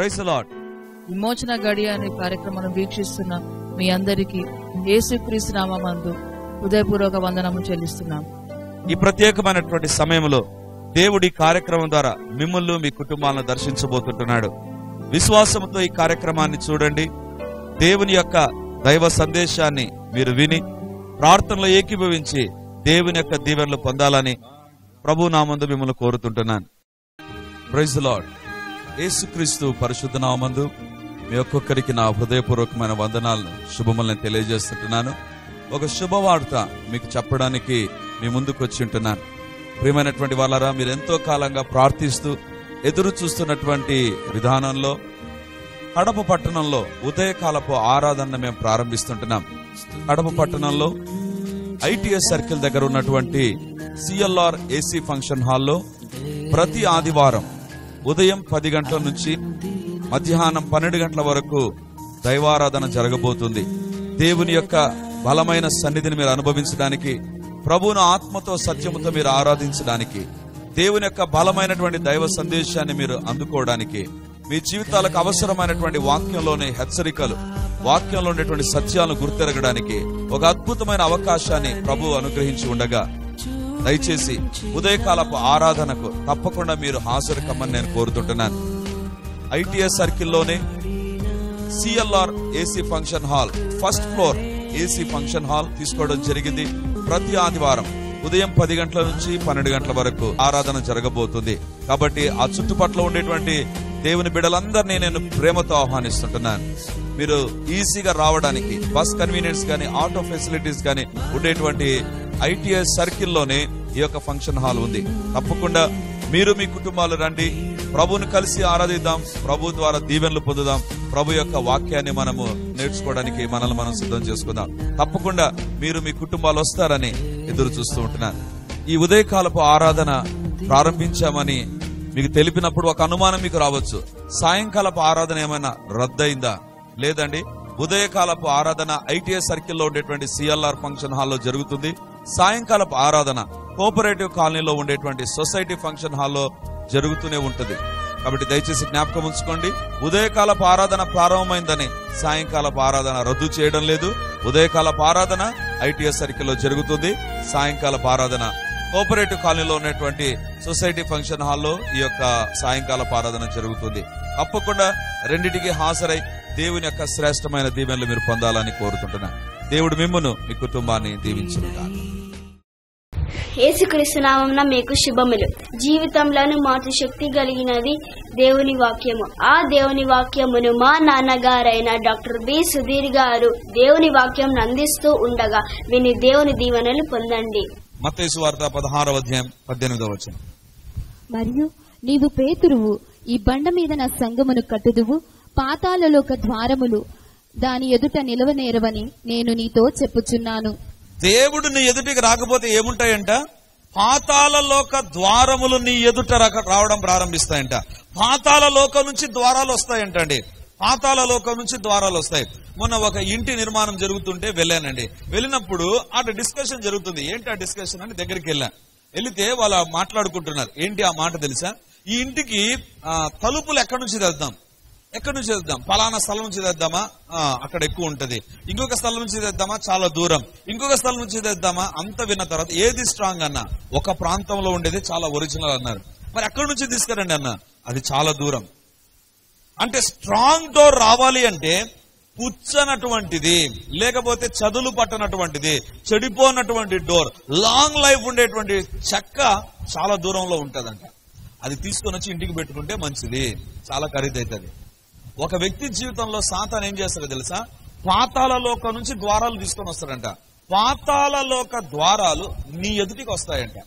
Price lord విమోచన గడియ అనే కార్యక్రమాన్ని వీక్షిస్తున్న మీ అందరికీ యేసుక్రీస్తు నామందు హృదయపూర్వక వందనము చెల్లిస్తున్నాం ఈ ప్రత్యేకమైనటువంటి సమయంలో దేవుడి కార్యక్రమం ద్వారా మిమ్మల్ని మీ కుటుంబాలను దర్శించబోతుంటున్నాడు విశ్వాసంతో ఈ కార్యక్రమాన్ని చూడండి దేవుని యొక్క దైవ సందేశాన్ని మీరు విని ప్రార్థనలో ఏకీభవించి దేవుని యొక్క దీవెనలు పొందాలని ప్రభు నామందు మిమ్మల్ని కోరుతుంటున్నాను ప్రైజ్ లార్డ్ యేసుక్రీస్తు పరిశుద్ధ నామందు మీ ఒక్కొక్కరికి నా హృదయపూర్వకమైన వందనాలను శుభములను తెలియజేస్తుంటున్నాను ఒక శుభవార్త మీకు చెప్పడానికి మీ ముందుకు వచ్చి ఉంటున్నాను ప్రియమైనటువంటి వాళ్ళరా మీరు ఎంతో కాలంగా ప్రార్థిస్తూ ఎదురు చూస్తున్నటువంటి విధానంలో కడప పట్టణంలో ఉదయకాలపు ఆరాధన మేము ప్రారంభిస్తుంటున్నాం కడప పట్టణంలో ఐటీఎస్ సర్కిల్ దగ్గర ఉన్నటువంటి సిఎల్ఆర్ ఏసీ ఫంక్షన్ హాల్లో ప్రతి ఆదివారం ఉదయం పది గంటల నుంచి మధ్యాహ్నం పన్నెండు గంటల వరకు దైవారాధన జరగబోతుంది దేవుని యొక్క బలమైన సన్నిధిని మీరు అనుభవించడానికి ప్రభువును ఆత్మతో సత్యముతో మీరు ఆరాధించడానికి దేవుని యొక్క బలమైనటువంటి దైవ సందేశాన్ని మీరు అందుకోవడానికి మీ జీవితాలకు అవసరమైనటువంటి వాక్యంలోని హెచ్చరికలు వాక్యంలో ఉండేటువంటి సత్యాలను గుర్తెరగడానికి ఒక అద్భుతమైన అవకాశాన్ని ప్రభు అనుగ్రహించి ఉండగా దయచేసి ఉదయకాలపు ఆరాధనకు తప్పకుండా మీరు హాజరు కమ్మని నేను కోరుతుంటున్నాను ఐటీఎస్ సర్కిల్లోనే CLR AC function hall first floor AC function hall తీసుకోవడం జరిగింది ప్రతి ఆదివారం ఉదయం పది గంటల నుంచి పన్నెండు గంటల వరకు ఆరాధన జరగబోతుంది కాబట్టి ఆ చుట్టుపక్కల ఉండేటువంటి దేవుని బిడ్డలందరినీ నేను ప్రేమతో ఆహ్వానిస్తుంటున్నాను మీరు ఈజీగా రావడానికి బస్ కన్వీనియన్స్ కానీ ఆటో ఫెసిలిటీస్ కానీ ఉండేటువంటి ఐటీఎస్ సర్కిల్లోనే ఈ యొక్క ఫంక్షన్ హాల్ ఉంది తప్పకుండా మీరు మీ కుటుంబాలు రండి ప్రభుని కలిసి ఆరాధిద్దాం ప్రభు ద్వారా దీవెనలు పొందుదాం ప్రభు యొక్క వాక్యాన్ని మనము నేర్చుకోవడానికి మనల్ని మనం సిద్ధం చేసుకుందాం తప్పకుండా మీరు మీ కుటుంబాలు వస్తారని ఎదురు చూస్తూ ఉంటున్నాను ఈ ఉదయకాలపు ఆరాధన ప్రారంభించామని మీకు తెలిపినప్పుడు ఒక అనుమానం మీకు రావచ్చు సాయంకాలపు ఆరాధన ఏమైనా రద్దయిందా లేదండి ఉదయకాలపు ఆరాధన ఐటీఎస్ సర్కిల్లో ఉండేటువంటి సిఎల్ఆర్ ఫంక్షన్ హాల్లో జరుగుతుంది సాయంకాలపు ఆరాధన కోఆపరేటివ్ కాలనీలో ఉండేటువంటి సొసైటీ ఫంక్షన్ హాల్లో జరుగుతూనే ఉంటుంది కాబట్టి దయచేసి జ్ఞాపకం ఉంచుకోండి ఉదయకాలపు ఆరాధన ప్రారంభమైందని సాయంకాలపు ఆరాధన రద్దు చేయడం లేదు ఉదయకాలపు ఆరాధన ఐటీఎస్ సర్కిల్లో జరుగుతుంది సాయంకాలపు ఆరాధన కోఆపరేటివ్ కాలనీలో ఉన్నటువంటి సొసైటీ ఫంక్షన్ హాల్లో ఈ యొక్క సాయంకాలపు ఆరాధన జరుగుతుంది తప్పకుండా రెండిటికి హాజరై దేవుని యొక్క శ్రేష్టమైన దీవెనలు మీరు పొందాలని కోరుతుంటున్నాను దేవుడు మిమ్మును మీ కుటుంబాన్ని దీవించునుగాక యేసుక్రీస్తు నామమున మీకు శుభములు జీవితంలోను మార్చు శక్తి కలిగినది దేవుని వాక్యము ఆ దేవుని వాక్యమును మా నాన్నగారైన డాక్టర్ బి సుధీర్ గారు దేవుని వాక్యం అందిస్తూ ఉండగా విని దేవుని దీవెనలు పొందండి మత్తయి వార్త పదహారవ అధ్యాయం పద్దెనిమిదవ వచనం మరియు నీవు పేతురువు ఈ బండ మీద నా సంగమును కట్టుదువు పాతాళలోక ద్వారములు దాని ఎదుట నిలవనేరవని నేను నీతో చెప్పుచున్నాను దేవుడు నీ ఎదుటికి రాకపోతే ఏముంటాయంట పాతాల లోక ద్వారములు నీ ఎదుట రక- రావడం ప్రారంభిస్తాయంట పాతాల లోకం నుంచి ద్వారాలు వస్తాయంటండి పాతాల లోకం నుంచి ద్వారాలు వస్తాయి మొన్న ఒక ఇంటి నిర్మాణం జరుగుతుంటే వెళ్ళానండి వెళ్ళినప్పుడు అటు డిస్కషన్ జరుగుతుంది ఏంటి ఆ డిస్కషన్ అని దగ్గరికి వెళ్ళా వెళితే వాళ్ళు మాట్లాడుకుంటున్నారు ఏంటి ఆ మాట తెలుసా ఈ ఇంటికి ఆ, తలుపులు ఎక్కడి నుంచి తెద్దాం ఎక్కడి నుంచి తెద్దాం పలానా స్థలం నుంచి తెద్దామా ఆ, అక్కడ ఎక్కువ ఉంటది ఇంకొక స్థలం నుంచి తెద్దామా చాలా దూరం ఇంకొక స్థలం నుంచి తెద్దామా అంత విన్న తర్వాత ఏది స్ట్రాంగ్ అన్న ఒక ప్రాంతంలో ఉండేది చాలా ఒరిజినల్ అన్నారు మరి ఎక్కడి నుంచి తీసుకురండి అన్న అది చాలా దూరం అంటే స్ట్రాంగ్ డోర్ రావాలి అంటే పుచ్చనటువంటిది లేకపోతే చదులు పట్టనటువంటిది చెడిపోనటువంటి డోర్ లాంగ్ లైఫ్ ఉండేటువంటి చెక్క చాలా దూరంలో ఉంటదంట అది తీసుకొని వచ్చి ఇంటికి పెట్టుకుంటే మంచిది చాలా ఖరీదైతుంది ఒక వ్యక్తి జీవితంలో సాతాన్ ఏం చేస్తాడో తెలుసా పాతాల లోక నుంచి ద్వారాలు తీసుకొని వస్తాడంట పాతాల లోక ద్వారాలు నీ ఎదుటికి వస్తాయంట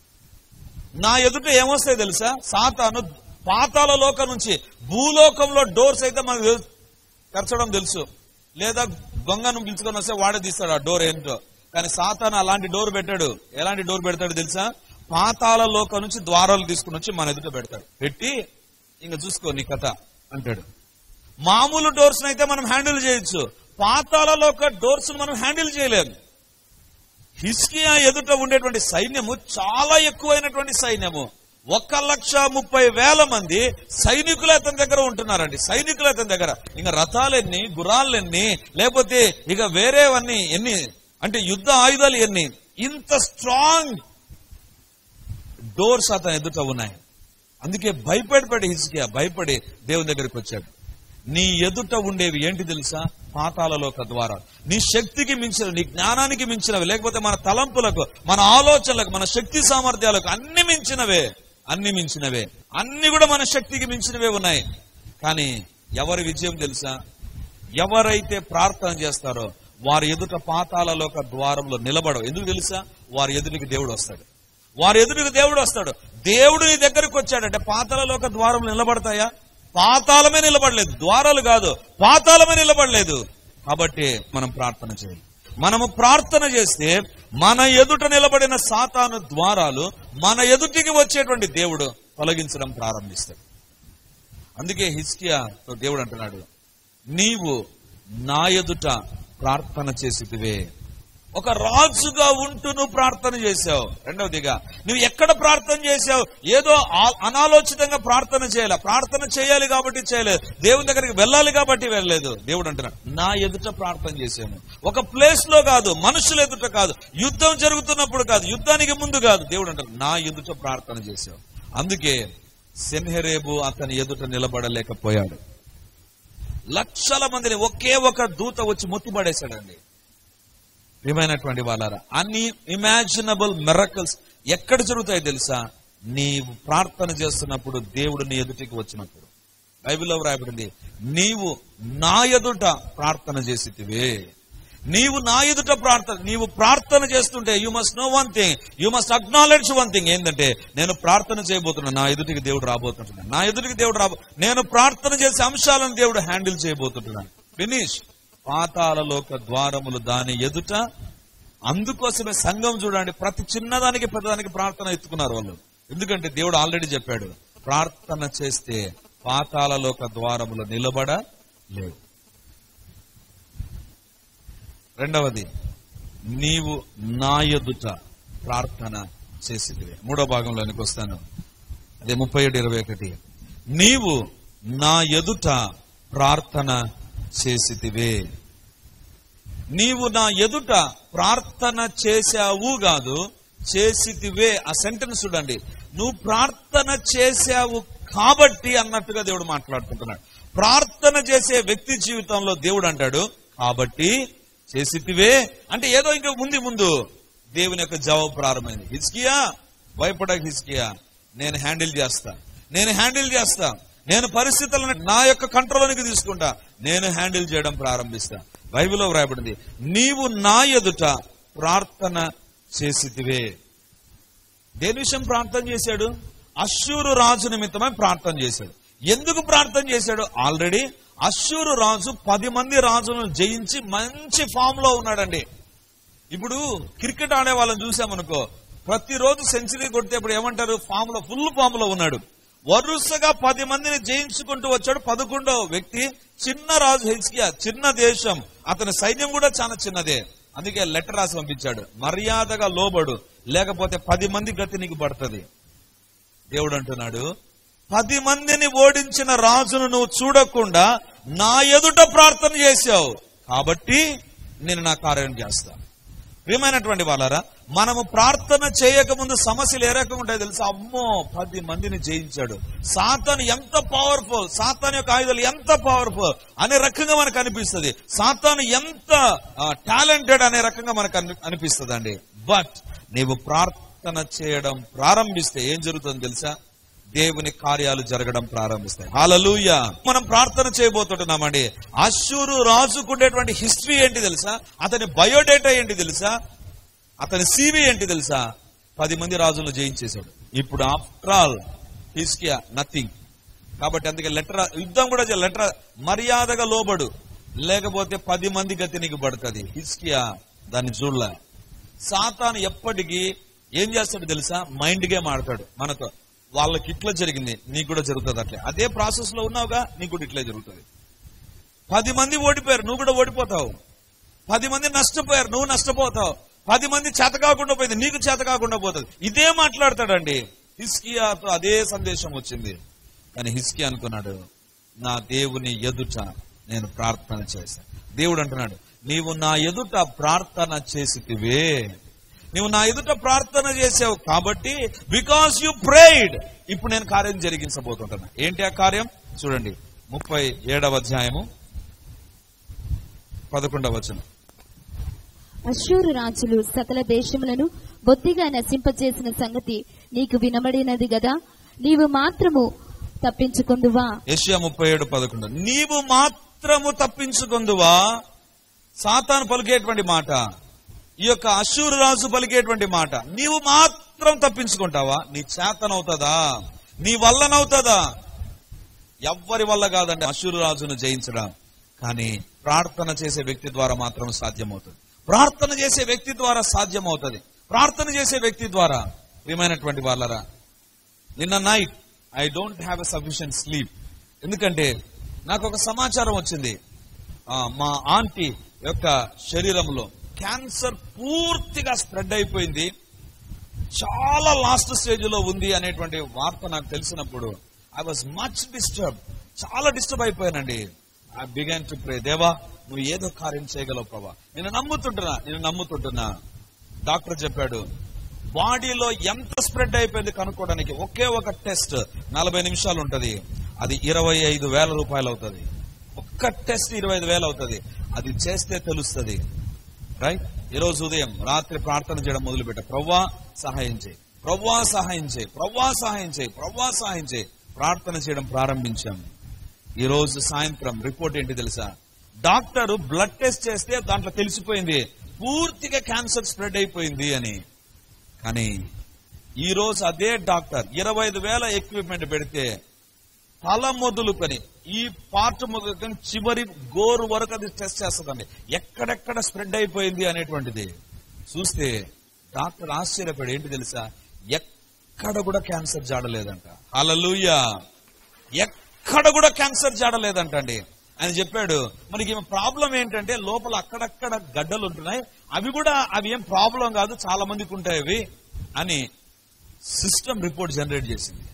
నా ఎదుట ఏమొస్తాయి తెలుసా సాతాను పాతాల లోకం నుంచి భూలోకంలో డోర్స్ అయితే మనకు తెలు- తెరచడం తెలుసు లేదా దొంగను పిలుచుకొని వస్తే వాడే తీస్తాడు ఆ డోర్ ఏంటో కానీ సాతాను అలాంటి డోర్ పెట్టాడు ఎలాంటి డోర్ పెడతాడు తెలుసా పాతాల లోకం నుంచి ద్వారాలు తీసుకుని వచ్చి మన ఎదుట పెడతాడు పెట్టి ఇంకా చూసుకో నీ కథ అంటాడు మామూలు డోర్స్ అయితే మనం హ్యాండిల్ చేయొచ్చు పాతాల లోక డోర్స్ మనం హ్యాండిల్ చేయలేము హిస్కియా ఎదుట ఉండేటువంటి సైన్యము చాలా ఎక్కువైనటువంటి సైన్యము ఒక్క లక్ష ముప్పై వేల మంది సైనికులు అతని దగ్గర ఉంటున్నారండి సైనికులు అతని దగ్గర ఇంకా రథాలెన్ని గుర్రాలెన్ని లేకపోతే ఇక వేరేవన్నీ ఎన్ని అంటే యుద్ధ ఆయుధాలు ఎన్ని ఇంత స్ట్రాంగ్ డోర్స్ అతని ఎదుట ఉన్నాయి అందుకే భయపడిపడి హిజ్కియా భయపడి దేవుని దగ్గరికి వచ్చాడు నీ ఎదుట ఉండేవి ఏంటి తెలుసా పాతాలలోక ద్వారా నీ శక్తికి మించిన నీ జ్ఞానానికి మించినవి లేకపోతే మన తలంపులకు మన ఆలోచనలకు మన శక్తి సామర్థ్యాలకు అన్ని మించినవే అన్ని మించినవే అన్ని కూడా మన శక్తికి మించినవే ఉన్నాయి కానీ ఎవరి విజయం తెలుసా ఎవరైతే ప్రార్థన చేస్తారో వారి ఎదుట పాతాలలోక ద్వారంలో నిలబడవు ఎందుకు తెలుసా వారి ఎదుటికి దేవుడు వస్తాడు వారి ఎదుటికి దేవుడు వస్తాడు దేవుడు నీ దగ్గరకు వచ్చాడంటే పాతాలలోక ద్వారం నిలబడతాయా పాతాళమే నిలబడలేదు ద్వారాలు కాదు పాతాళమే నిలబడలేదు కాబట్టి మనం ప్రార్థన చేయాలి మనము ప్రార్థన చేస్తే మన ఎదుట నిలబడిన సాతాను ద్వారాలు మన ఎదుటికి వచ్చేటువంటి దేవుడు తొలగించడం ప్రారంభిస్తాడు అందుకే హిస్కియాతో దేవుడు అంటున్నాడు నీవు నా ఎదుట ప్రార్థన చేసితివే ఒక రాజుగా ఉంటూ నువ్వు ప్రార్థన చేశావు రెండవదిగా నువ్వు ఎక్కడ ప్రార్థన చేశావు ఏదో ఆ- అనాలోచితంగా ప్రార్థన చేయాలి ప్రార్థన చేయాలి కాబట్టి చేయలేదు దేవుని దగ్గరికి వెళ్ళాలి కాబట్టి వెళ్ళలేదు దేవుడు అంటున్నాడు నా ఎదుట ప్రార్థన చేశాను ఒక ప్లేస్ లో కాదు మనుషుల ఎదుట కాదు యుద్ధం జరుగుతున్నప్పుడు కాదు యుద్ధానికి ముందు కాదు దేవుడు అంటాడు నా ఎదుట ప్రార్థన చేశావు అందుకే సెన్హెరేబు అతని ఎదుట నిలబడలేకపోయాడు లక్షల మందిని ఒకే ఒక దూత వచ్చి మొత్తిపడేశాడండి ప్రియమైనటువంటి వాళ్ళారా అన్ని ఇమాజినబుల్ మెరకల్స్ ఎక్కడ జరుగుతాయి తెలుసా నీవు ప్రార్థన చేస్తున్నప్పుడు దేవుడు నీ ఎదుటికి వచ్చినప్పుడు బైబిల్లో వ్రాయబడింది నీవు నా ఎదుట ప్రార్థన చేసితివే నీవు నా ఎదుట ప్రార్థన నీవు ప్రార్థన చేస్తుంటే you must know one thing you must acknowledge one thing ఏంటంటే నేను ప్రార్థన చేయబోతున్నా నా ఎదుటికి దేవుడు రాబోతుంటున్నాను నా ఎదుటికి దేవుడు రాబో నేను ప్రార్థన చేసే అంశాలను దేవుడు హ్యాండిల్ చేయబోతుంటున్నాను ఫినిష్ పాతాలలోక ద్వారములు దాని ఎదుట అందుకోసమే సంఘం చూడండి ప్రతి చిన్నదానికి పెద్దదానికి ప్రార్థన ఎత్తుకున్నారు వాళ్ళు ఎందుకంటే దేవుడు ఆల్రెడీ చెప్పాడు ప్రార్థన చేస్తే పాతాలలోక ద్వారములు నిలబడ లేవు రెండవది నీవు నా ఎదుట ప్రార్థన చేసిదివే మూడో భాగంలోనికి వస్తాను అదే ముప్పై ఏడు ఇరవై ఒకటి నీవు నా ఎదుట ప్రార్థన చేసితివే నీవు నా ఎదుట ప్రార్థన చేశావు కాదు చేసితివే ఆ సెంటెన్స్ చూడండి నువ్వు ప్రార్థన చేశావు కాబట్టి అన్నట్టుగా దేవుడు మాట్లాడుకుంటున్నాడు ప్రార్థన చేసే వ్యక్తి జీవితంలో దేవుడు అంటాడు కాబట్టి చేసితివే అంటే ఏదో ఇంకా ఉంది ముందు దేవుని యొక్క జవాబు ప్రారంభమైంది హిజ్కియా భయపడక హిజ్కియా నేను హ్యాండిల్ చేస్తా నేను హ్యాండిల్ చేస్తా నేను పరిస్థితులను నా యొక్క కంట్రోల్లోనికి తీసుకుంటా నేను హ్యాండిల్ చేయడం ప్రారంభిస్తా బైబిల్లో వ్రాయబడింది నీవు నా ఎదుట ప్రార్థన చేసితివే దేని విషయం ప్రార్థన చేశాడు అశ్షూరు రాజు నిమిత్తమై ప్రార్థన చేశాడు ఎందుకు ప్రార్థన చేశాడు ఆల్రెడీ అశ్షూరు రాజు పది మంది రాజులను జయించి మంచి ఫామ్ లో ఉన్నాడండి ఇప్పుడు క్రికెట్ ఆడే వాళ్ళని చూసామనుకో ప్రతిరోజు సెంచరీ కొడితే ఇప్పుడు ఏమంటారు ఫామ్ లో ఫుల్ ఫామ్ లో ఉన్నాడు వరుసగా పది మందిని జయించుకుంటూ వచ్చాడు పదకొండవ వ్యక్తి చిన్న రాజు హెచ్కియా చిన్న దేశం అతని సైన్యం కూడా చాలా చిన్నదే అందుకే లెటర్ రాసి పంపించాడు మర్యాదగా లోబడు లేకపోతే పది మంది గతి నీకు పడుతుంది దేవుడు అంటున్నాడు పది మందిని ఓడించిన రాజును నువ్వు చూడకుండా నా ఎదుట ప్రార్థన చేశావు కాబట్టి నేను నా కార్యం చేస్తా ప్రియమైనటువంటి వాళ్ళారా మనము ప్రార్థన చేయకముందు సమస్యలు ఏ రకంగా ఉంటాయో తెలుసా అమ్మో పది మందిని జయించాడు సాతాను ఎంత పవర్ఫుల్ సాతాను యొక్క ఆయుధాలు ఎంత పవర్ఫుల్ అనే రకంగా మనకు అనిపిస్తుంది సాతాను ఎంత టాలెంటెడ్ అనే రకంగా మనకు అని- అనిపిస్తుందండి బట్ నీవు ప్రార్థన చేయడం ప్రారంభిస్తే ఏం జరుగుతుందో తెలుసా దేవుని కార్యాలు జరగడం ప్రారంభిస్తాయి హాలలుయ మనం ప్రార్థన చేయబోతుంటున్నామండి అశ్షూరు రాజుకుండేటువంటి హిస్టరీ ఏంటి తెలుసా అతని బయోడేటా ఏంటి తెలుసా అతని సీవీ ఏంటి తెలుసా పది మంది రాజులను జయించేశాడు ఇప్పుడు ఆఫ్టర్ ఆల్ హిస్కియా నథింగ్ కాబట్టి అందుకే లెటర్ యుద్ధం కూడా చేయాలి. లెటర్ మర్యాదగా లోబడు లేకపోతే పది మంది గతి నీకు పడుతుంది హిస్కియా దాన్ని చూడలే సాతాను ఎప్పటికీ ఏం చేస్తాడు తెలుసా మైండ్ గేమ్ ఆడతాడు మనతో వాళ్ళకి ఇట్లా జరిగింది నీకు కూడా జరుగుతుంది అట్లే అదే ప్రాసెస్ లో ఉన్నావుగా నీకు కూడా ఇట్లే జరుగుతుంది పది మంది ఓడిపోయారు నువ్వు కూడా ఓడిపోతావు పది మంది నష్టపోయారు నువ్వు నష్టపోతావు పది మంది చేత కాకుండా పోయింది నీకు చేత కాకుండా పోతుంది ఇదే మాట్లాడతాడండి హిస్కియాతో అదే సందేశం వచ్చింది కానీ హిస్కియా అనుకున్నాడు నా దేవుని ఎదుట నేను ప్రార్థన చేశాను దేవుడు అంటున్నాడు నీవు నా ఎదుట ప్రార్థన చేసితివే నీవు నా ఎదుట ప్రార్థన చేసావు కాబట్టి బికాస్ యు ప్రేయిడ్ ఇప్పుడు నేను కార్యం జరిగించబోతుంటున్నా ఏంటి ఆ కార్యం చూడండి ముప్పై ఏడవ అధ్యాయము పదకొండవ వచనం అశ్షూరు రాజులు సకల దేశములను బొత్తిగా నశింపజేసిన సంగతి నీకు వినబడినది గదా నీవు మాత్రము తప్పించుకుందువా యెషయా ముప్పై ఏడు పదకొండు నీవు మాత్రము తప్పించుకుందువా సాతాను పలికేటువంటి మాట ఈ యొక్క అశూరు రాజు పలికేటువంటి మాట నీవు మాత్రం తప్పించుకుంటావా నీ చేతనవుతుందా నీ వల్లనవుతుందా ఎవ్వరి వల్ల కాదండి అశూరు రాజును జయించడం కానీ ప్రార్థన చేసే వ్యక్తి ద్వారా మాత్రం సాధ్యమవుతుంది ప్రార్థన చేసే వ్యక్తి ద్వారా సాధ్యమవుతుంది ప్రార్థన చేసే వ్యక్తి ద్వారా ప్రియమైనటువంటి వాళ్ళరా నిన్న night I don't have a sufficient sleep ఎందుకంటే నాకు ఒక సమాచారం వచ్చింది ఆ, మా ఆంటీ యొక్క శరీరంలో క్యాన్సర్ పూర్తిగా స్ప్రెడ్ అయిపోయింది చాలా లాస్ట్ స్టేజ్ లో ఉంది అనేటువంటి వార్త నాకు తెలిసినప్పుడు ఐ వాజ్ మచ్ డిస్టర్బ్ చాలా డిస్టర్బ్ అయిపోయానండి ఐ బిగాన్ టు ప్రే దేవా నువ్వు ఏదో కార్యం చేయగలవు ప్రభా నేను నమ్ముతుంటున్నా నేను నమ్ముతుంటున్నా డాక్టర్ చెప్పాడు బాడీలో ఎంత స్ప్రెడ్ అయిపోయింది కనుక్కోవడానికి ఒకే ఒక టెస్ట్ నలభై నిమిషాలు ఉంటది అది ఇరవై ఐదు వేల రూపాయలు అవుతుంది ఒక్క టెస్ట్ ఇరవై ఐదు వేలు అవుతుంది అది చేస్తే తెలుస్తుంది రైట్ ఈ రోజు ఉదయం రాత్రి ప్రార్థన చేయడం మొదలుపెట్ట ప్రవ్వా సహాయం చేయి ప్రవ్వా సహాయం చేయి ప్రవ్వా సహాయం చేయి ప్రవ్వా సహాయం చేయి ప్రార్థన చేయడం ప్రారంభించాం ఈ రోజు సాయంత్రం రిపోర్ట్ ఏంటి తెలుసా డాక్టర్ బ్లడ్ టెస్ట్ చేస్తే దాంట్లో తెలిసిపోయింది పూర్తిగా క్యాన్సర్ స్ప్రెడ్ అయిపోయింది అని కానీ ఈ రోజు అదే డాక్టర్ ఇరవై ఐదు వేల ఎక్విప్మెంట్ పెడితే తల మొదలుకొని ఈ పార్ట్ మొదలుకొని చివరి గోరు వరకు అది టెస్ట్ చేస్తుందండి ఎక్కడెక్కడ స్ప్రెడ్ అయిపోయింది అనేటువంటిది చూస్తే డాక్టర్ ఆశ్చర్యపడి ఏంటి తెలుసా ఎక్కడ కూడా క్యాన్సర్ జాడలేదంట హల్లెలూయా ఎక్కడ కూడా క్యాన్సర్ జాడలేదంట అండి ఆయన చెప్పాడు మనకి ప్రాబ్లం ఏంటంటే లోపల అక్కడక్కడ గడ్డలు ఉంటున్నాయి అవి కూడా అవి ఏం ప్రాబ్లం కాదు చాలా మందికి ఉంటాయి అవి అని సిస్టమ్ రిపోర్ట్ జనరేట్ చేసింది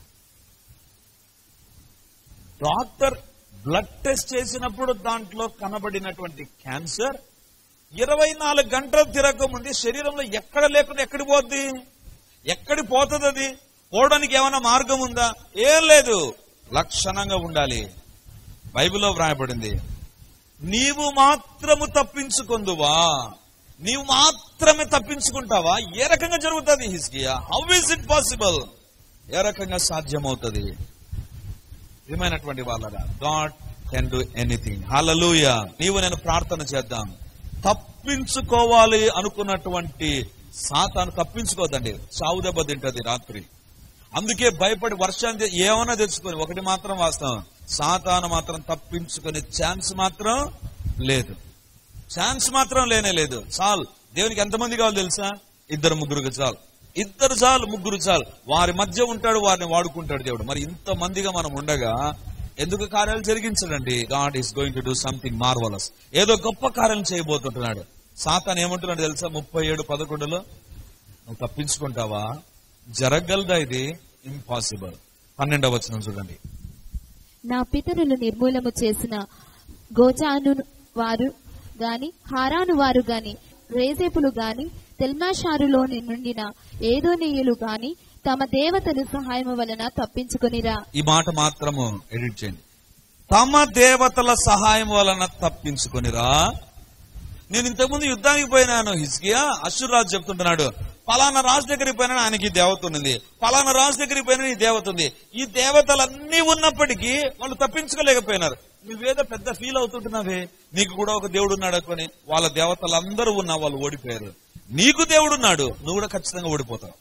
డాక్టర్ బ్లడ్ టెస్ట్ చేసినప్పుడు దాంట్లో కనబడినటువంటి క్యాన్సర్ ఇరవై నాలుగు గంటలు తిరగకముందే శరీరంలో ఎక్కడ లేకుండా ఎక్కడి పోద్ది ఎక్కడి పోతుంది అది పోవడానికి ఏమైనా మార్గం ఉందా ఏం లేదు లక్షణంగా ఉండాలి బైబిల్లో వ్రాయబడింది నీవు మాత్రము తప్పించుకుందువా నీవు మాత్రమే తప్పించుకుంటావా ఏ రకంగా జరుగుతుంది Hezekiah how is it possible ఏ రకంగా సాధ్యమవుతుంది ప్రియమైనటువంటి వాళ్ళగా God can do anything hallelujah నీవు నేను ప్రార్థన చేద్దాం తప్పించుకోవాలి అనుకున్నటువంటి సాతాను తప్పించుకోదండి చావు దెబ్బ తింటది రాత్రి అందుకే భయపడి వర్షాన్ని తె- ఏమన్నా తెచ్చుకొని ఒకటి మాత్రం వాస్తవం సాతాను మాత్రం తప్పించుకునే ఛాన్స్ మాత్రం లేదు ఛాన్స్ మాత్రం లేనే లేదు చాలు దేవునికి ఎంతమంది కావాలి తెలుసా ఇద్దరు ముగ్గురుకి చాలు ఇద్దరు చాలు ముగ్గురు చాలు వారి మధ్య ఉంటాడు వారిని వాడుకుంటాడు దేవుడు మరి ఇంత మందిగా మనం ఉండగా ఎందుకు కార్యాలు జరిగించడండి God is going to do something marvellous ఏదో గొప్ప కార్యం చేయబోతుంటున్నాడు సాతాన్ ఏమంటున్నాడు తెలుసా ముప్పై ఏడు పదకొండులో నువ్వు తప్పించుకుంటావా జరగలదా ఇది ఇంపాసిబుల్ పన్నెండవ వచనం చూడండి నా పితరులు నిర్మూలము చేసిన గోజాను వారు గాని హారాను వారు గాని రేజేపులు గాని తెల్మాషారులోని నుండిన ఏదోనీయులు గాని తమ దేవతలు సహాయము వలన తప్పించుకొనిరా ఈ మాట మాత్రము ఎడిట్ చేయండి తమ దేవతల సహాయం వలన తప్పించుకొనిరా నేను ఇంతకుముందు యుద్ధానికి పోయినాను హిస్కియా అశ్వరాజు చెప్తుంటున్నాడు పలానా రాజు దగ్గరికి పోయినా ఆయనకి ఈ దేవత ఉంది పలానా రాజు దగ్గరికి పోయినా ఈ దేవత ఉంది ఈ దేవతలన్నీ ఉన్నప్పటికీ వాళ్ళు తప్పించుకోలేకపోయినారు నువ్వేదో పెద్ద ఫీల్ అవుతుంటున్నావే నీకు కూడా ఒక దేవుడు ఉన్నాడు అనుకొని వాళ్ళ దేవతలందరూ ఉన్నా వాళ్ళు ఓడిపోయారు నీకు దేవుడు ఉన్నాడు నువ్వు కూడా ఖచ్చితంగా ఓడిపోతావు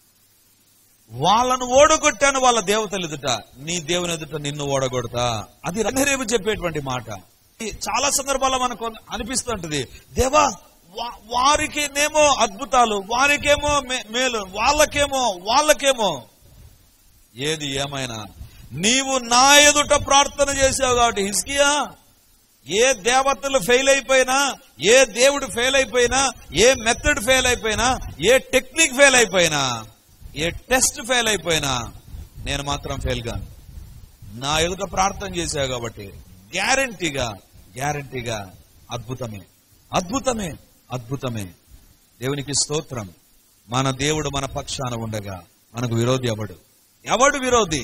వాళ్ళను ఓడగొట్టాను వాళ్ళ దేవతలు ఎదుట నీ దేవుని ఎదుట నిన్ను ఓడగొడతా అది రంగరేపు చెప్పేటువంటి మాట ఈ చాలా సందర్భాల్లో మనకు అనిపిస్తుంటది దేవా వా- వారికేనేమో అద్భుతాలు వారికేమో మే- మేలు వాళ్ళకేమో వాళ్ళకేమో ఏది ఏమైనా నీవు నా ఎదుట ప్రార్థన చేసావు కాబట్టి హిస్కియా ఏ దేవతలు ఫెయిల్ అయిపోయినా ఏ దేవుడు ఫెయిల్ అయిపోయినా ఏ మెథడ్ ఫెయిల్ అయిపోయినా ఏ టెక్నిక్ ఫెయిల్ అయిపోయినా ఏ టెస్ట్ ఫెయిల్ అయిపోయినా నేను మాత్రం ఫెయిల్ గాను నా ఎదుట ప్రార్థన చేశావు కాబట్టి గ్యారంటీగా గ్యారంటీగా అద్భుతమే అద్భుతమే అద్భుతమే దేవునికి స్తోత్రం మన దేవుడు మన పక్షాన ఉండగా మనకు విరోధి ఎవడు ఎవడు విరోధి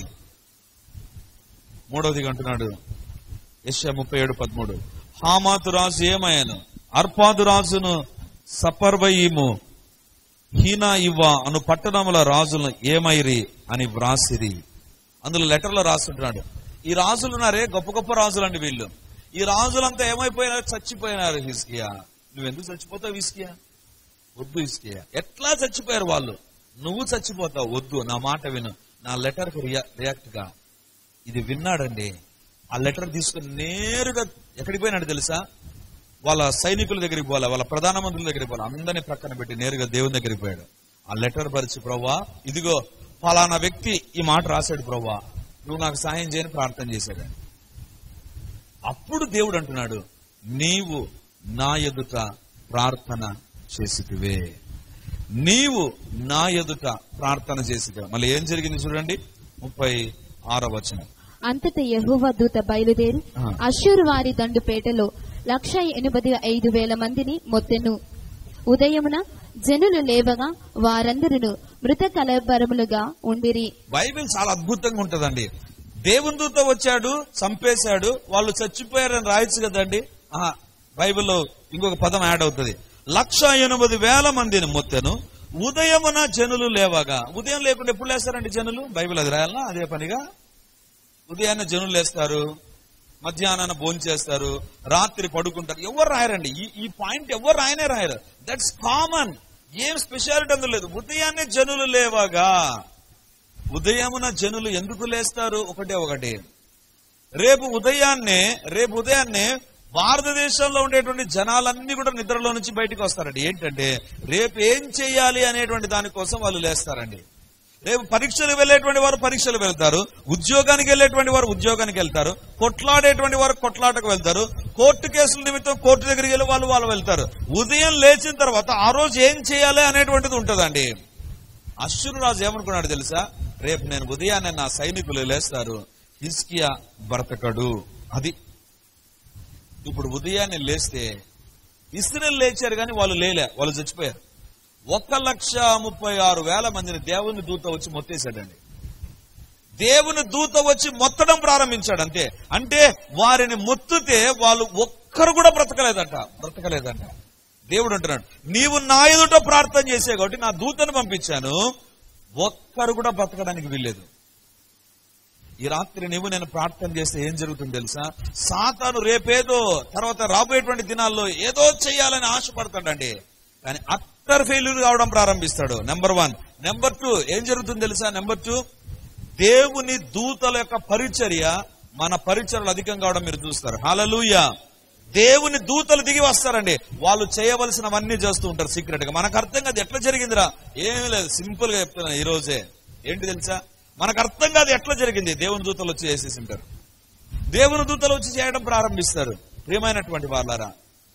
మూడవదిగా అంటున్నాడు యశ ముప్పై ఏడు పదమూడు హామాతు రాజు ఏమయ్యాను అర్పాదు రాజును సపర్వయీము హీనా ఇవ్వ అను పట్టణముల రాజులను ఏమైరి అని వ్రాసిరి అందులో లెటర్లో రాస్తుంటున్నాడు ఈ రాజులు ఉన్నారే గొప్ప గొప్ప రాజులండి వీళ్ళు ఈ రాజులంతా ఏమైపోయినారు చచ్చిపోయినారు హిస్కియా నువ్వెందుకు చచ్చిపోతావు హిస్కియా వద్దు హిస్కియా ఎట్లా చచ్చిపోయారు వాళ్ళు నువ్వు చచ్చిపోతావు వద్దు నా మాట విను నా లెటర్ కు రియాక్ట్ గా ఇది విన్నాడండి ఆ లెటర్ తీసుకుని నేరుగా ఎక్కడికి పోయినాడు తెలుసా వాళ్ళ సైనికుల దగ్గరికి పోలే వాళ్ళ ప్రధానమంత్రుల దగ్గరికి పోలే అందరినీ ప్రక్కన పెట్టి నేరుగా దేవుని దగ్గరికి పోయాడు ఆ లెటర్ పరిచి ప్రవ్వా ఇదిగో ఫలానా వ్యక్తి ఈ మాట రాశాడు ప్రవ్వా నువ్వు నాకు సాయం చేయని ప్రార్థన చేశాడు అప్పుడు దేవుడు అంటున్నాడు నీవు నా ఎదుట ప్రార్థన చేసిటివే నీవు నా ఎదుట ప్రార్థన చేసిటివే మళ్ళీ ఏం జరిగింది చూడండి ముప్పై ఆరో వచనం అంతట యెహోవా దూత బయలుదేరి ఆ. అశ్షూరు వారి దండుపేటలో లక్ష ఎనిమిది ఐదు వేల మందిని మొత్తెను ఉదయమున జనులు లేవగా వారందరూ మృత కలబరములుగా ఉండిరి బైబిల్ చాలా అద్భుతంగా ఉంటదండి దేవుని దూత వచ్చాడు చంపేశాడు వాళ్ళు చచ్చిపోయారని రాయొచ్చు కదండి ఆహా, బైబిల్లో ఇంకొక పదం యాడ్ అవుతుంది లక్ష ఎనిమిది వేల మందిని మొత్తెను ఉదయమున జనులు లేవగా ఉదయం లేకుండా ఎప్పుడు లేస్తారండి జనులు బైబిల్ అది రాయాలనా అదే పనిగా ఉదయాన్నే జనులు లేస్తారు మధ్యాహ్నాన భోజనం చేస్తారు రాత్రి పడుకుంటారు ఎవరు రాయరండి ఈ ఈ పాయింట్ ఎవరు రాయనే రాయరు దట్స్ కామన్ ఏం స్పెషాలిటీ అందులో లేదు ఉదయాన్నే జనులు లేవగా ఉదయమున జనులు ఎందుకు లేస్తారు ఒకటే ఒకటి రేపు ఉదయాన్నే రేపు ఉదయాన్నే భారతదేశంలో ఉండేటువంటి జనాలన్నీ కూడా నిద్రలో నుంచి బయటకు వస్తారండి ఏంటంటే రేపు ఏం చేయాలి అనేటువంటి దానికోసం వాళ్ళు లేస్తారండి రేపు పరీక్షలు వెళ్ళేటువంటి వారు పరీక్షలు వెళ్తారు ఉద్యోగానికి వెళ్ళేటువంటి వారు ఉద్యోగానికి వెళ్తారు కొట్లాడేటువంటి వారు కొట్లాటకు వెళ్తారు కోర్టు కేసుల నిమిత్తం కోర్టు దగ్గరికి వెళ్ళి వాళ్ళు వాళ్ళు వెళ్తారు ఉదయం లేచిన తర్వాత ఆ రోజు ఏం చేయాలి అనేటువంటిది ఉంటుందండి అశ్వరు రాజు ఏమనుకున్నాడు తెలుసా రేపు నేను ఉదయాన్నే నా సైనికులు లేస్తారు హిస్కియా బ్రతకడు అది ఇప్పుడు ఉదయాన్నే లేస్తే ఇస్రాయల్ లేచారు కానీ వాళ్ళు లేలే వాళ్ళు చచ్చిపోయారు ఒక్క లక్ష ముప్పై ఆరు వేల మందిని దేవుని దూత వచ్చి మొత్తేశాడండి దేవుని దూత వచ్చి మొత్తడం ప్రారంభించాడు అంతే అంటే వారిని మొత్తుతే వాళ్ళు ఒక్కరు కూడా బ్రతకలేదంట బ్రతకలేదంట దేవుడు అంటున్నాడు నీవు నా ఎదుట ప్రార్థన చేసే కాబట్టి నా దూతను పంపించాను ఒక్కరు కూడా బ్రతకడానికి వీల్లేదు ఈ రాత్రి నువ్వు నేను ప్రార్థన చేస్తే ఏం జరుగుతుంది తెలుసా సాతాను రేపేదో తర్వాత రాబోయేటువంటి దినాల్లో ఏదో చేయాలని ఆశపడతాడండి కానీ అట్టర్ ఫెయిల్యూర్ కావడం ప్రారంభిస్తాడు నెంబర్ వన్ నెంబర్ టూ ఏం జరుగుతుంది తెలుసా నెంబర్ టూ దేవుని దూతల యొక్క పరిచర్య మన పరిచర్యలు అధికం కావడం మీరు చూస్తారు హలలుయ దేవుని దూతలు దిగి వస్తారండి వాళ్ళు చేయవలసినవన్నీ చేస్తూ ఉంటారు సీక్రెట్ గా మనకు అర్థం కాదు ఎట్లా జరిగిందిరా ఏమీ లేదు సింపుల్ గా చెప్తున్నాను ఈ రోజే ఏంటి తెలుసా మనకు అర్థం కాదు ఎట్లా జరిగింది దేవుని దూతలు వచ్చి చేసేసి ఉంటారు దేవుని దూతలు వచ్చి చేయడం ప్రారంభిస్తారు ప్రియమైనటువంటి వాళ్ళారా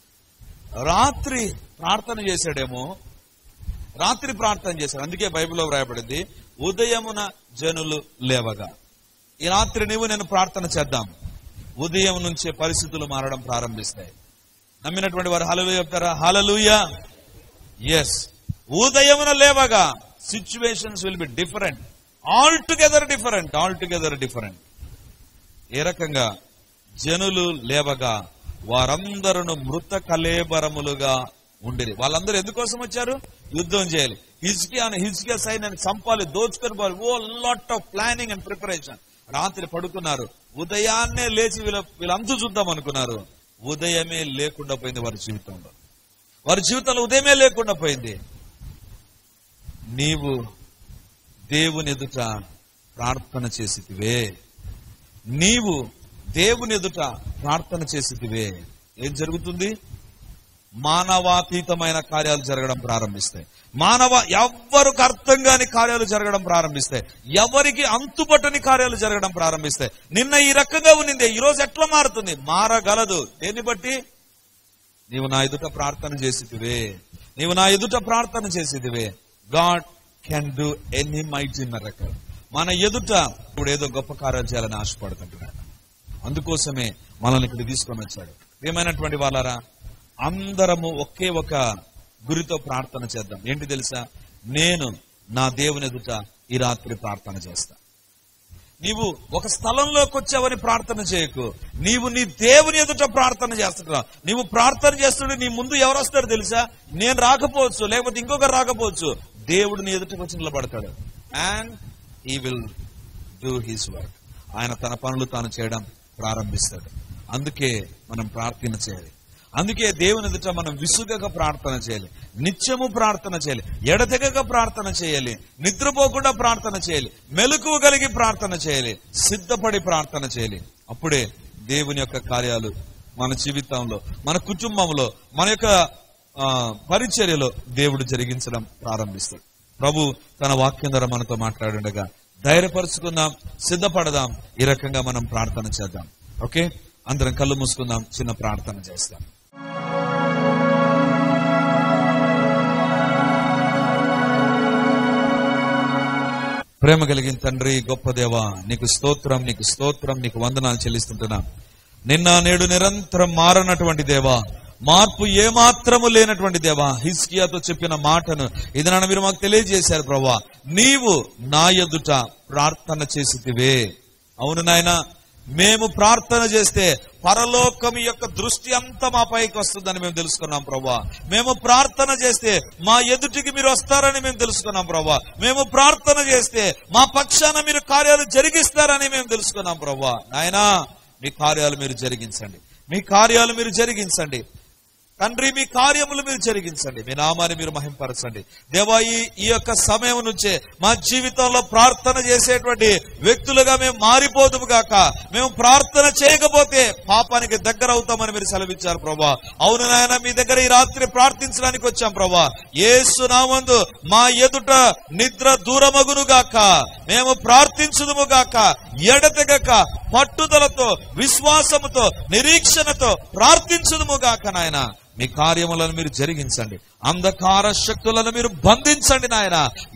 రాత్రి ప్రార్థన చేశాడేమో రాత్రి ప్రార్థన చేశాడు అందుకే బైబిల్లో వ్రాయబడింది ఉదయమున జనులు లేవగా ఈ రాత్రి నీవు నేను ప్రార్థన చేద్దాం ఉదయం నుంచే పరిస్థితులు మారడం ప్రారంభిస్తాయి నమ్మినటువంటి వారు హలలు చెప్తారా హలలుయ ఎస్ ఉదయమున లేవగా situations will be different altogether different altogether different ఏ రకంగా జనులు లేవగా వారందరూ మృత కలేబరములుగా ఉండిరి వాళ్ళందరూ ఎందుకోసం వచ్చారు యుద్ధం చేయాలి హిజ్కియా హిజ్కియా సైన్యాన్ని చంపాలి దోచుకొని పోవాలి a lot of planning and preparation రాత్రి పడుకున్నారు ఉదయాన్నే లేచి వీళ్ళ వీళ్ళంతా చూద్దాం అనుకున్నారు ఉదయమే లేకుండా పోయింది వారి జీవితంలో వారి జీవితంలో ఉదయమే లేకుండా పోయింది నీవు దేవుని ఎదుట ప్రార్థన చేసితివే నీవు దేవుని ఎదుట ప్రార్థన చేసితివే ఏం జరుగుతుంది మానవాతీతమైన కార్యాలు జరగడం ప్రారంభిస్తాయి మానవ ఎవ్వరికి అర్థం కాని కార్యాలు జరగడం ప్రారంభిస్తాయి ఎవరికి అంతుపట్టని కార్యాలు జరగడం ప్రారంభిస్తాయి నిన్న ఈ రకంగా ఉన్నింది ఈ రోజు ఎట్లా మారుతుంది మారగలదు దేన్ని బట్టి నీవు నా ఎదుట ప్రార్థన చేసితివే నీవు నా ఎదుట ప్రార్థన చేసిదివే God can do any mighty miracle మన ఎదుట ఇప్పుడు ఏదో గొప్ప కార్యాలు చేయాలని ఆశపడుతుంటున్నాడు అందుకోసమే మనల్ని ఇక్కడ తీసుకొని వచ్చాడు ఏమైనటువంటి వాళ్ళారా అందరము ఒకే ఒక గురితో ప్రార్థన చేద్దాం ఏంటి తెలుసా నేను నా దేవుని ఎదుట ఈ రాత్రి ప్రార్థన చేస్తా నీవు ఒక స్థలంలోకి వచ్చావని ప్రార్థన చేయకు నీవు నీ దేవుని ఎదుట ప్రార్థన చేస్తున్నావు నీవు ప్రార్థన చేస్తుంటే నీ ముందు ఎవరు వస్తారో తెలుసా నేను రాకపోవచ్చు లేకపోతే ఇంకొకరు రాకపోవచ్చు దేవుడు నీ ఎదుటకు వచ్చి నిలబడతాడు అండ్ ఈ విల్ డూ హీస్ వర్క్ ఆయన తన పనులు తాను చేయడం ప్రారంభిస్తాడు అందుకే మనం ప్రార్థన చేయాలి అందుకే దేవుని ఎదుట మనం విసుగక ప్రార్థన చేయాలి నిత్యము ప్రార్థన చేయాలి ఎడతెగక ప్రార్థన చేయాలి నిద్రపోకుండా ప్రార్థన చేయాలి మెలకువ కలిగి ప్రార్థన చేయాలి సిద్ధపడి ప్రార్థన చేయాలి అప్పుడే దేవుని యొక్క కార్యాలు మన జీవితంలో మన కుటుంబంలో మన యొక్క ఆ, పరిచర్యలో దేవుడు జరిగించడం ప్రారంభిస్తాడు ప్రభు తన వాక్యం ద్వారా మనతో మాట్లాడుండగా ధైర్యపరుచుకుందాం సిద్ధపడదాం ఈ రకంగా మనం ప్రార్థన చేద్దాం ఓకే అందరం కళ్ళు మూసుకుందాం చిన్న ప్రార్థన చేస్తాం ప్రేమ కలిగిన తండ్రి గొప్ప దేవ నీకు స్తోత్రం నీకు స్తోత్రం నీకు వందనాలు చెల్లిస్తుంటున్నా నిన్న నేడు నిరంతరం మారనటువంటి దేవా మార్పు ఏమాత్రము లేనటువంటి దేవా హిస్కియాతో చెప్పిన మాటను ఇది నన్ను మీరు మాకు తెలియజేశారు ప్రభా నీవు నా ఎదుట ప్రార్థన చేసితివే అవును నాయనా మేము ప్రార్థన చేస్తే పరలోకం యొక్క దృష్టి అంతా మా పైకి వస్తుందని మేము తెలుసుకున్నాం ప్రభా మేము ప్రార్థన చేస్తే మా ఎదుటికి మీరు వస్తారని మేము తెలుసుకున్నాం ప్రభా మేము ప్రార్థన చేస్తే మా పక్షాన మీరు కార్యాలు జరిగిస్తారని మేము తెలుసుకున్నాం ప్రభా నాయనా మీ కార్యాలు మీరు జరిగించండి మీ కార్యాలు మీరు జరిగించండి తండ్రి మీ కార్యములు మీరు జరిగించండి మీ నామాన్ని మీరు మహింపరచండి దేవా ఈ ఈ యొక్క సమయం నుంచే మా జీవితంలో ప్రార్థన చేసేటువంటి వ్యక్తులుగా మేము మారిపోదుము గాక మేము ప్రార్థన చేయకపోతే పాపానికి దగ్గర అవుతామని మీరు సెలవిచ్చారు ప్రభా అవును నాయన మీ దగ్గర ఈ రాత్రి ప్రార్థించడానికి వచ్చాం ప్రభా ఏసు నామందు మా ఎదుట నిద్ర దూరమగును గాక మేము ప్రార్థించుదుము గాక ఎడతెగక పట్టుదలతో విశ్వాసముతో నిరీక్షణతో ప్రార్థించుదుము గాక నాయన మీ కార్యములను మీరు జరిగించండి అంధకార శక్తులను మీరు బంధించండి నాయన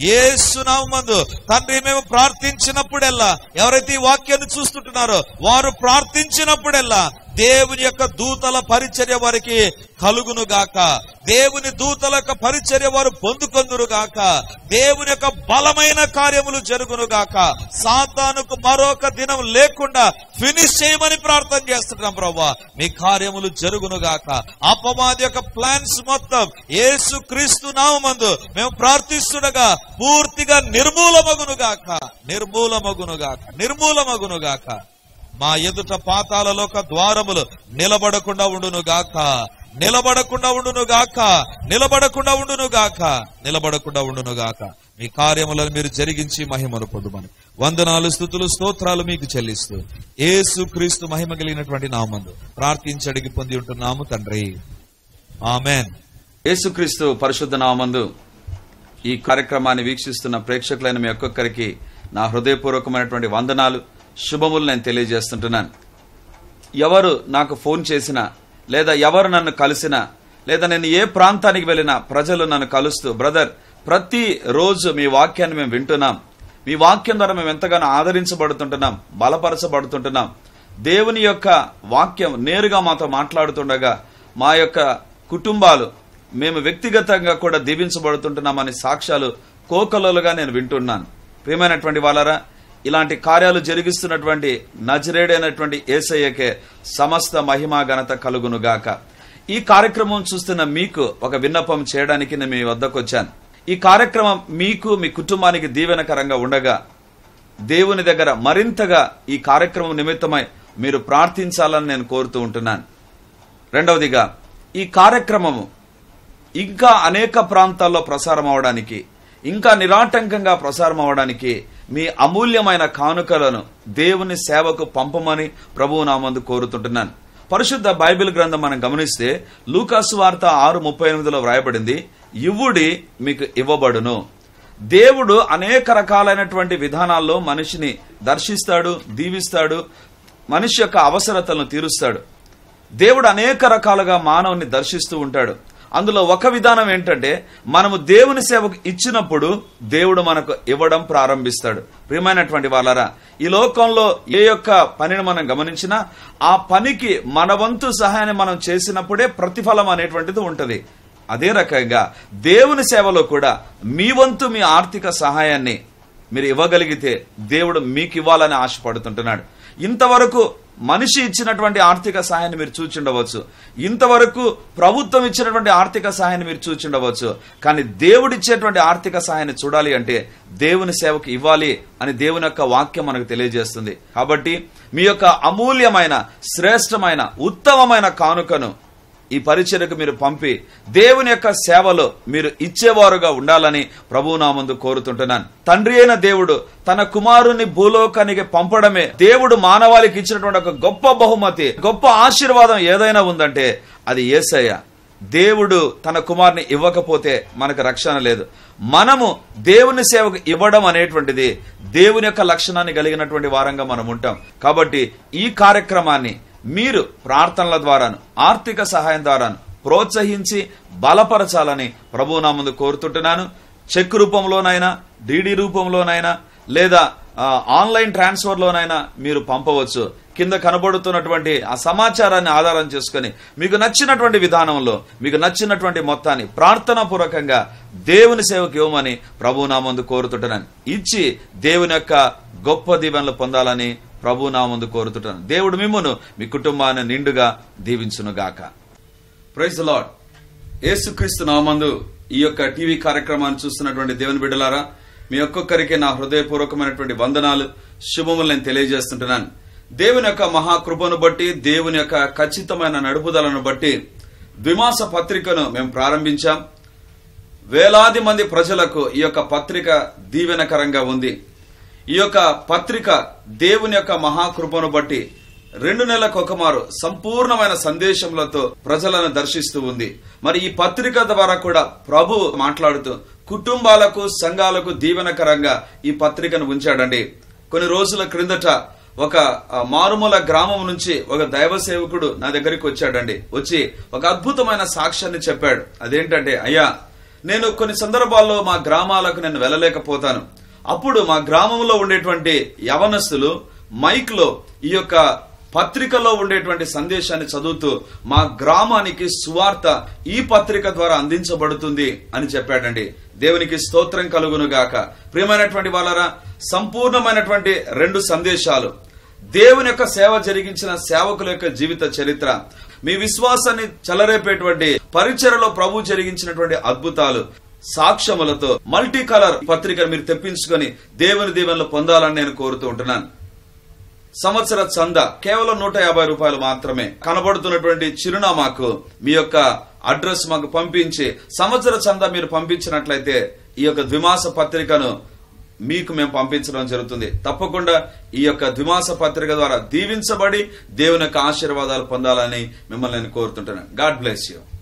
ఏసునామందు తండ్రి మేము ప్రార్థించినప్పుడెల్లా ఎవరైతే ఈ వాక్యాన్ని చూస్తుంటున్నారో వారు ప్రార్థించినప్పుడెల్లా దేవుని యొక్క దూతల పరిచర్య వారికి కలుగును గాక దేవుని దూతల యొక్క పరిచర్య వారు పొందుకొందురు గాక దేవుని యొక్క బలమైన కార్యములు జరుగును గాక సాతానుకు మరొక దినం లేకుండా ఫినిష్ చేయమని ప్రార్థన చేస్తున్నాం ప్రభా మీ కార్యములు జరుగును గాక అపవాది యొక్క ప్లాన్స్ మొత్తం యేసు క్రీస్తు నామందు మేము ప్రార్థిస్తుండగా పూర్తిగా నిర్మూలమగును గాక నిర్మూలమగును గాక నిర్మూలమగును గాక మా ఎదుట పాతాలలోక ద్వారములు నిలబడకుండా ఉండును గాక నిలబడకుండా ఉండును గాక నిలబడకుండా ఉండును గాక నిలబడకుండా ఉండును గాక మీ కార్యములను మీరు జరిగించి మహిమను పొందుమని వందనాలు స్థుతులు స్తోత్రాలు మీకు చెల్లిస్తూ ఏసు క్రీస్తు మహిమ కలిగినటువంటి నామందు ప్రార్థించడికి పొంది ఉంటున్నాము తండ్రి ఆమెన్ యేసుక్రీస్తు పరిశుద్ధ నామందు ఈ కార్యక్రమాన్ని వీక్షిస్తున్న ప్రేక్షకులైన మీ ఒక్కొక్కరికి నా హృదయపూర్వకమైనటువంటి వందనాలు శుభములు నేను తెలియజేస్తుంటున్నాను ఎవరు నాకు ఫోన్ చేసినా లేదా ఎవరు నన్ను కలిసినా లేదా నేను ఏ ప్రాంతానికి వెళ్ళినా ప్రజలు నన్ను కలుస్తూ బ్రదర్ ప్రతి రోజు మీ వాక్యాన్ని మేము వింటున్నాం మీ వాక్యం ద్వారా మేము ఎంతగానో ఆదరించబడుతుంటున్నాం బలపరచబడుతుంటున్నాం దేవుని యొక్క వాక్యం నేరుగా మాతో మాట్లాడుతుండగా మా యొక్క కుటుంబాలు మేము వ్యక్తిగతంగా కూడా దీవించబడుతుంటున్నామని సాక్ష్యాలు కోకలలుగా నేను వింటున్నాను ప్రియమైనటువంటి వాళ్ళరా ఇలాంటి కార్యాలు జరిగిస్తున్నటువంటి నజరేడైనటువంటి ఏసయ్యకే సమస్త మహిమా ఘనత కలుగునుగాక ఈ కార్యక్రమం చూస్తున్న మీకు ఒక విన్నపం చేయడానికి నేను మీ వద్దకు వచ్చాను ఈ కార్యక్రమం మీకు మీ కుటుంబానికి దీవెనకరంగా ఉండగా దేవుని దగ్గర మరింతగా ఈ కార్యక్రమం నిమిత్తమై మీరు ప్రార్థించాలని నేను కోరుతూ ఉంటున్నాను రెండవదిగా ఈ కార్యక్రమము ఇంకా అనేక ప్రాంతాల్లో ప్రసారం అవడానికి ఇంకా నిరాటంకంగా ప్రసారం అవడానికి మీ అమూల్యమైన కానుకలను దేవుని సేవకు పంపమని ప్రభువు నామందు కోరుతుంటున్నాను పరిశుద్ధ బైబిల్ గ్రంథం మనం గమనిస్తే లూకాసు వార్త ఆరు ముప్పై ఎనిమిదిలో వ్రాయబడింది ఇవ్వుడి మీకు ఇవ్వబడును దేవుడు అనేక రకాలైనటువంటి విధానాల్లో మనిషిని దర్శిస్తాడు దీవిస్తాడు మనిషి యొక్క అవసరతలను తీరుస్తాడు దేవుడు అనేక రకాలుగా మానవుని దర్శిస్తూ ఉంటాడు అందులో ఒక విధానం ఏంటంటే మనము దేవుని సేవకు ఇచ్చినప్పుడు దేవుడు మనకు ఇవ్వడం ప్రారంభిస్తాడు ప్రియమైనటువంటి వాళ్ళరా ఈ లోకంలో ఏ యొక్క పనిని మనం గమనించినా ఆ పనికి మన వంతు సహాయాన్ని మనం చేసినప్పుడే ప్రతిఫలం అనేటువంటిది ఉంటది అదే రకంగా దేవుని సేవలో కూడా మీ వంతు మీ ఆర్థిక సహాయాన్ని మీరు ఇవ్వగలిగితే దేవుడు మీకు ఇవ్వాలని ఆశపడుతుంటున్నాడు ఇంతవరకు మనిషి ఇచ్చినటువంటి ఆర్థిక సహాయాన్ని మీరు చూచుండవచ్చు ఇంతవరకు ప్రభుత్వం ఇచ్చినటువంటి ఆర్థిక సహాయాన్ని మీరు చూచుండవచ్చు కానీ దేవుడు ఇచ్చేటువంటి ఆర్థిక సహాయాన్ని చూడాలి అంటే దేవుని సేవకు ఇవ్వాలి అని దేవుని యొక్క వాక్యం మనకు తెలియజేస్తుంది కాబట్టి మీ యొక్క అమూల్యమైన శ్రేష్టమైన ఉత్తమమైన కానుకను ఈ పరిచయకు మీరు పంపి దేవుని యొక్క సేవలో మీరు ఇచ్చేవారుగా ఉండాలని ప్రభువు నా ముందు కోరుతుంటున్నాను తండ్రి అయిన దేవుడు తన కుమారుని భూలోకానికి పంపడమే దేవుడు మానవాళికి ఇచ్చినటువంటి ఒక గొప్ప బహుమతి గొప్ప ఆశీర్వాదం ఏదైనా ఉందంటే అది ఏసయ్య దేవుడు తన కుమార్ని ఇవ్వకపోతే మనకు రక్షణ లేదు మనము దేవుని సేవకు ఇవ్వడం అనేటువంటిది దేవుని యొక్క లక్షణాన్ని కలిగినటువంటి వారంగా మనం ఉంటాం కాబట్టి ఈ కార్యక్రమాన్ని మీరు ప్రార్థనల ద్వారాను ఆర్థిక సహాయం ద్వారాను ప్రోత్సహించి బలపరచాలని ప్రభువు నా ముందు కోరుతుంటున్నాను చెక్ రూపంలోనైనా డిడి రూపంలోనైనా లేదా ఆ, ఆన్లైన్ ట్రాన్స్ఫర్ లోనైనా మీరు పంపవచ్చు కింద కనబడుతున్నటువంటి ఆ సమాచారాన్ని ఆధారం చేసుకొని మీకు నచ్చినటువంటి విధానంలో మీకు నచ్చినటువంటి మొత్తాన్ని ప్రార్థనా పూర్వకంగా దేవుని సేవకు ఇవ్వమని ప్రభు నా ముందు కోరుతుంటున్నాను ఇచ్చి దేవుని యొక్క గొప్ప దీవెనలు పొందాలని ప్రభు నా ముందు కోరుతుంటాను దేవుడు మిమ్మును మీ కుటుంబాన్ని నిండుగా దీవించును గాక ప్రైజ్ లార్డ్ యేసుక్రీస్తు నామందు ఈ యొక్క టీవీ కార్యక్రమాన్ని చూస్తున్నటువంటి దేవుని బిడ్డలారా మీ ఒక్కొక్కరికి నా హృదయపూర్వకమైనటువంటి వందనాలు శుభములు నేను తెలియజేస్తుంటున్నాను దేవుని యొక్క మహాకృపను బట్టి దేవుని యొక్క ఖచ్చితమైన నడుపుదలను బట్టి ద్విమాస పత్రికను మేము ప్రారంభించాం వేలాది మంది ప్రజలకు ఈ యొక్క పత్రిక దీవెనకరంగా ఉంది ఈ యొక్క పత్రిక దేవుని యొక్క మహాకృపను బట్టి రెండు నెలలకు ఒకమారు సంపూర్ణమైన సందేశములతో ప్రజలను దర్శిస్తూ ఉంది మరి ఈ పత్రిక ద్వారా కూడా ప్రభు మాట్లాడుతూ కుటుంబాలకు సంఘాలకు దీవెనకరంగా ఈ పత్రికను ఉంచాడండి కొన్ని రోజుల క్రిందట ఒక ఆ, మారుమూల గ్రామం నుంచి ఒక దైవ సేవకుడు నా దగ్గరికి వచ్చాడండి వచ్చి ఒక అద్భుతమైన సాక్ష్యాన్ని చెప్పాడు అదేంటంటే అయ్యా నేను కొన్ని సందర్భాల్లో మా గ్రామాలకు నేను వెళ్ళలేకపోతాను అప్పుడు మా గ్రామంలో ఉండేటువంటి యవనస్తులు మైక్ లో ఈ యొక్క పత్రికలో ఉండేటువంటి సందేశాన్ని చదువుతూ మా గ్రామానికి సువార్త ఈ పత్రిక ద్వారా అందించబడుతుంది అని చెప్పాడండి దేవునికి స్తోత్రం కలుగును గాక ప్రియమైనటువంటి వాళ్ళరా సంపూర్ణమైనటువంటి రెండు సందేశాలు దేవుని యొక్క సేవ జరిగించిన సేవకుల యొక్క జీవిత చరిత్ర మీ విశ్వాసాన్ని చెలరేపేటువంటి పరిచయలో ప్రభు జరిగించినటువంటి అద్భుతాలు సాక్ష్యములతో మల్టీ కలర్ పత్రిక మీరు తెప్పించుకొని దేవుని దీవెనలు పొందాలని నేను కోరుతూ ఉంటున్నాను సంవత్సర చంద కేవలం నూట యాభై రూపాయలు మాత్రమే కనబడుతున్నటువంటి చిరునామాకు మీ యొక్క అడ్రస్ మాకు పంపించి సంవత్సర చంద మీరు పంపించినట్లయితే ఈ యొక్క ద్విమాస పత్రికను మీకు మేము పంపించడం జరుగుతుంది తప్పకుండా ఈ యొక్క ద్విమాస పత్రిక ద్వారా దీవించబడి దేవుని యొక్క ఆశీర్వాదాలు పొందాలని మిమ్మల్ని నేను కోరుతుంటున్నాను గాడ్ బ్లెస్ యూ